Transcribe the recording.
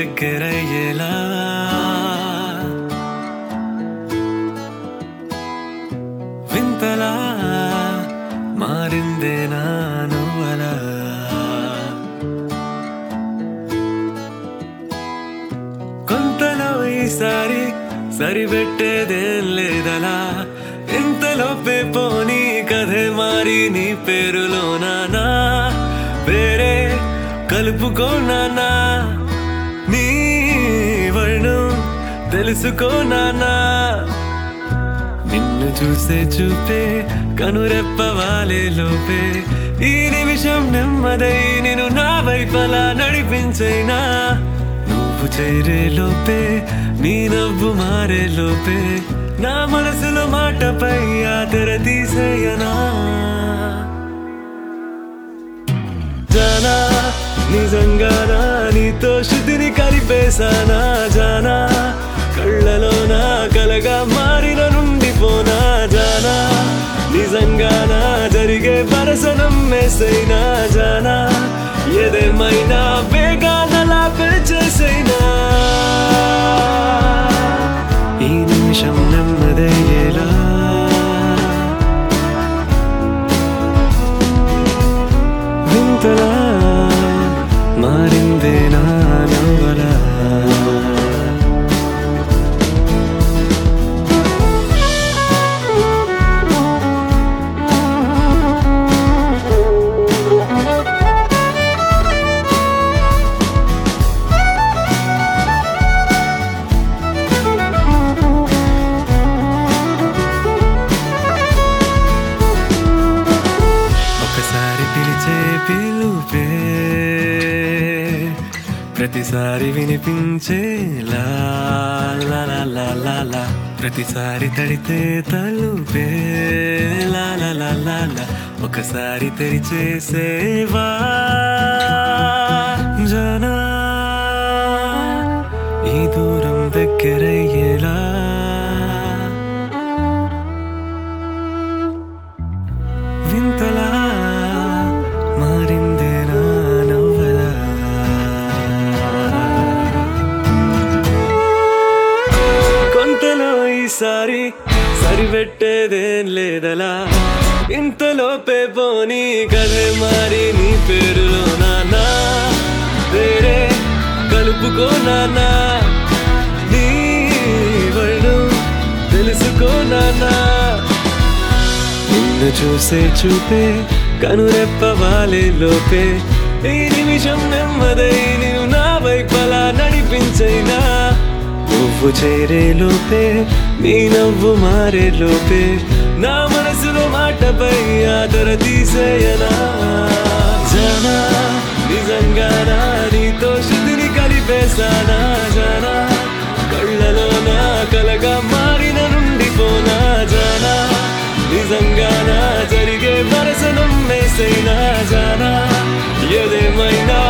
దగ్గరయ్యేలా వింతలా మారిందే నా నువ్వలా కొంతలో ఈసారి సరిపెట్టేదేం లేదలా ఇంతలోపే పోనీ కథే మారి నీ పేరులోనా నా పేరే కలుపుకోనా నీ వర్ణం తెలుసుకోనా నిన్ను చూసే చూపే కనురెప్పవాలే లోపే ఈ నిమిషం నెమ్మదై నేను నా వైపలా నడిపించైనా నువ్వు చేరే లోపే నీ నవ్వు మారే లోపే నా మనసులో మాటపై ఆ తెర తీసేయనా జానా నిజంగానా నీతో శృతిని కలిపేశానా జానా కళ్ళలో నా కలగా మారిన నుండి పోనా జానా నిజంగానా జరిగే వరసనం మెసైనా జానా ఏదేమైనా వేగానలా పెంచేసైనా ఈ నిమిషం నెమ్మదయ్యేలా వింతలా మారిందే నా నవ్వలా ఒకసారి పిలిచే పిలుపే ప్రతిసారి వినిపించే లా లా లా లా లా లా ప్రతిసారి తడితే తలుపే లా లా లా లా లా ఒకసారి తెరిచే సేవా జనా ఈ దూరం దగ్గరయ్యేలా వింతలా మారిందే నా నవ్వలా కొంతలో ఈసారి సరిపెట్టేదేం లేదలా ఇంతలోపే పోనీ కథే మారి నీ పేరులో నానా వేరే కలుపుకోనా నీ వర్ణం తెలుసుకోనా నిన్ను చూసే చూపే కనురెప్పవాలే లోపే ఈ నిమిషం నెమ్మదై నేను నా వైపలా నడిపించైనా నువ్వు చేరే లోపే నీ నవ్వు మారే లోపే నా మనసులో మాటపై ఆదర తీసేయనా జనా నిజంగానా నీతో శృతిని కలిపేశానా జనా కళ్ళలో నా కలగా మారిన నుండి పోనా జానా నిజంగానా జరిగే వరసనం వేసైనా జానా ఏదేమైనా